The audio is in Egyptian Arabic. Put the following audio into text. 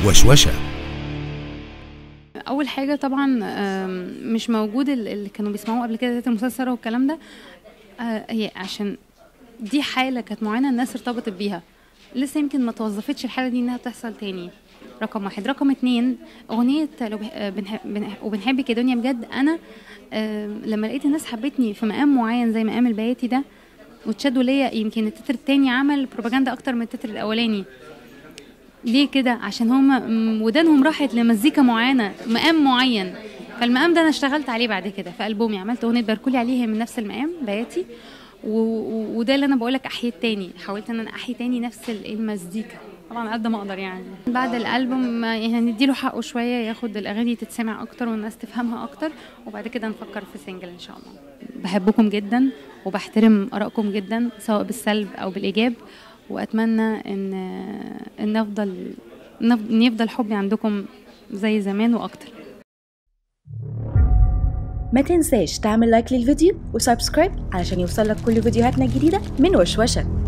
وشوشة اول حاجه طبعا آم، مش موجود ال- اللي كانوا بيسمعوه قبل كده المسلسل والكلام ده آه، هي عشان دي حاله كانت معينه الناس ارتبطت بيها لسه يمكن ما توظفتش الحاله دي انها تحصل تاني رقم واحد رقم اتنين اغنيه لو بح- آه، بنح- بنح- وبنحبك يا دنيا بجد انا آه، لما لقيت الناس حبتني في مقام معين زي مقام البياتي ده وتشدوا ليا يمكن التتر التاني عمل بروباجندا اكتر من التتر الاولاني ليه كده عشان هم ودانهم راحت لمزيكا معينه مقام معين فالمقام ده انا اشتغلت عليه بعد كده في البومي عملت اغنيه باركولي عليه هي من نفس المقام بياتي و... و... وده اللي انا بقولك احييت تاني حاولت ان انا احيي تاني نفس ال- المزيكا طبعا قد ما اقدر يعني بعد الالبوم يعني نديله حقه شويه ياخد الاغاني تتسمع اكتر والناس تفهمها اكتر وبعد كده نفكر في سنجل ان شاء الله بحبكم جدا وبحترم ارائكم جدا سواء بالسلب او بالايجاب واتمنى ان ان افضل نف- ان يفضل حبي عندكم زي زمان واكتر ما تنساش تعمل لايك للفيديو وسبسكرايب علشان يوصلك كل فيديوهاتنا الجديدة من وشوشة